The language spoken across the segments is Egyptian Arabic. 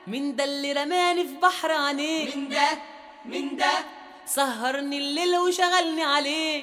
مين ده اللي رماني في بحر عينيه من ده من ده سهرني الليل وشغلني عليه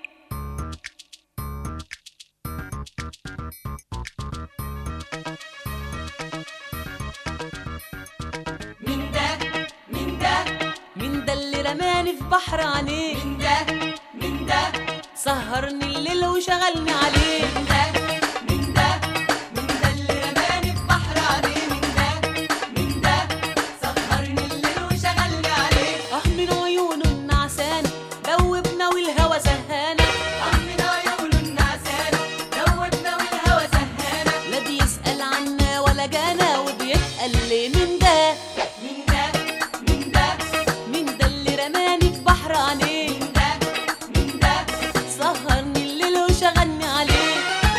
من ده من ده مين ده اللي رماني في بحر عينيه من ده من ده سهرني الليل وشغلني عليه من ده من ده من ده اللي رماني في بحر عليه من ده من ده سهرني الليل وشغلني عليه اه من عيونه النعسانة دوبنا والهوى سهانة اه من عيونه النعسانة دوبنا والهوى سهانة لا بيسأل عنا ولا جانا وبيسأل ليه مين ده من ده من ده مين ده اللي رماني في بحر عينيه من ده من ده سهرني الليل وشغلني عليه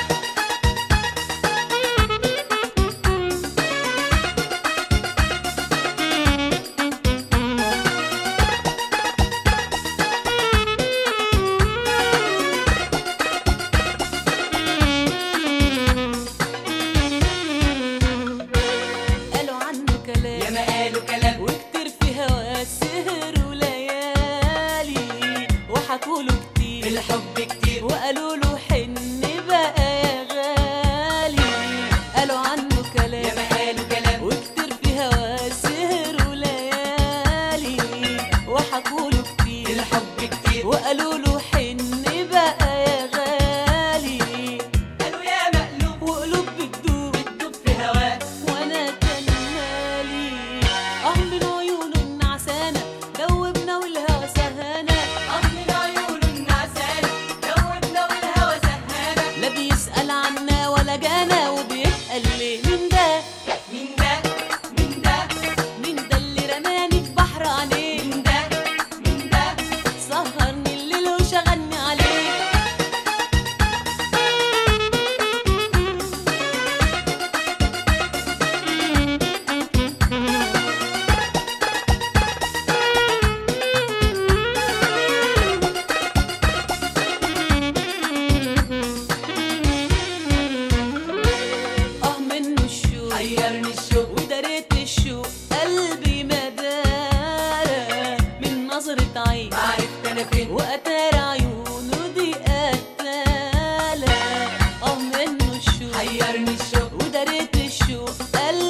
قالوا عنه يا كلام ما قالوا كلام وكتير في هوا سهر وليالي وحكوله في كتير الحب كتير وقالوا له حن بقى يا غالي قالوا عنه يا كلام ما قالوا كلام وكتير في هوا سهر وليالي وحكوله في كتير الحب كتير وقالوا له حن بقى يا غالي قالوا يا مقلوب وقلوب بتدوب بتدوب في هواك وانا كان مالي اه من عيونه النعسانه دوبنا والهوى سهانه اه من عيونه النعسانة دوبنا والهوى سهانة لا بيسأل عنا ولا جانا وبيسأل ليه من ده من ده من ده مين ده اللي رماني في بحر عينيه من ده من ده سهرني الليل وشغلني عليه اه منه الشوق حيرني الشوق وداريت الشوق قلبي مدارة من نظرة عين ما عرفت انا فين وأتار عيونه دي قتالة اه منه الشوق حيرني الشوق وداريت الشوق قلبي